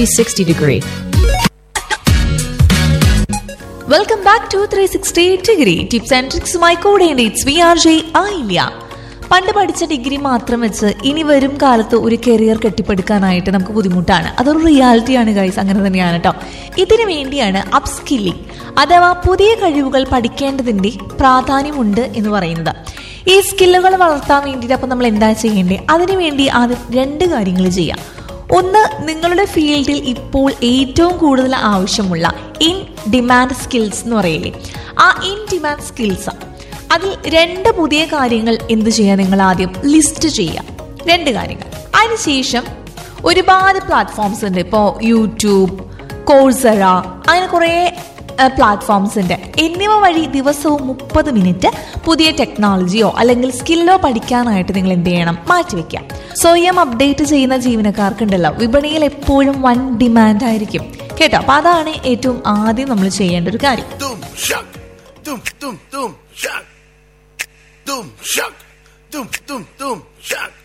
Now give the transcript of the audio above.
360 degree. Welcome back to three sixty degree tips and ട്രിക്സുമായി കൂടെയുണ്ട് it's V R J ആയില്ല പണ്ട് പഠിച്ച ഡിഗ്രി മാത്രം വെച്ച് ഇനി വരും കാലത്ത് ഒരു കരിയർ കെട്ടിപ്പടുക്കാനായിട്ട് നമുക്ക് ബുദ്ധിമുട്ടാണ് അതൊരു റിയാലിറ്റിയാണ് ഗൈസ് അങ്ങനെ തന്നെയാണ് കേട്ടോ ഇതിനു വേണ്ടിയാണ് അപ് സ്കില്ലിംഗ് അഥവാ പുതിയ കഴിവുകൾ പഠിക്കേണ്ടതിന്റെ പ്രാധാന്യമുണ്ട് എന്ന് പറയുന്നത് ഈ സ്കില്ലുകൾ വളർത്താൻ വേണ്ടിയിട്ട് അപ്പം നമ്മൾ എന്താ ചെയ്യേണ്ടത് അതിനുവേണ്ടി ആദ്യം രണ്ട് കാര്യങ്ങൾ ചെയ്യാം ഒന്ന് നിങ്ങളുടെ ഫീൽഡിൽ ഇപ്പോൾ ഏറ്റവും കൂടുതൽ ആവശ്യമുള്ള ഇൻ ഡിമാൻഡ് സ്കിൽസ് എന്ന് പറയില്ലേ ആ ഇൻ ഡിമാൻഡ് സ്കിൽസ് അതിൽ രണ്ട് പുതിയ കാര്യങ്ങൾ എന്ത് ചെയ്യുക നിങ്ങൾ ആദ്യം ലിസ്റ്റ് ചെയ്യുക രണ്ട് കാര്യങ്ങൾ അതിനുശേഷം ഒരുപാട് പ്ലാറ്റ്ഫോംസ് ഉണ്ട് ഇപ്പോൾ യൂട്യൂബ് കോഴ്സറ അങ്ങനെ കുറേ പ്ലാറ്റ്ഫോംസ് ഉണ്ട് എന്നിവ വഴി ദിവസവും മുപ്പത് മിനിറ്റ് പുതിയ ടെക്നോളജിയോ അല്ലെങ്കിൽ സ്കില്ലോ പഠിക്കാനായിട്ട് നിങ്ങൾ എന്ത് ചെയ്യണം മാറ്റിവെക്കാം സ്വയം അപ്ഡേറ്റ് ചെയ്യുന്ന ജീവനക്കാർക്കുണ്ടല്ലോ വിപണിയിൽ എപ്പോഴും വൻ ഡിമാൻഡ് ആയിരിക്കും കേട്ടോ അപ്പൊ അതാണ് ഏറ്റവും ആദ്യം നമ്മൾ ചെയ്യേണ്ട ഒരു കാര്യം Doom shock. Doom doom doom shock. Doom shock. Doom doom doom shock.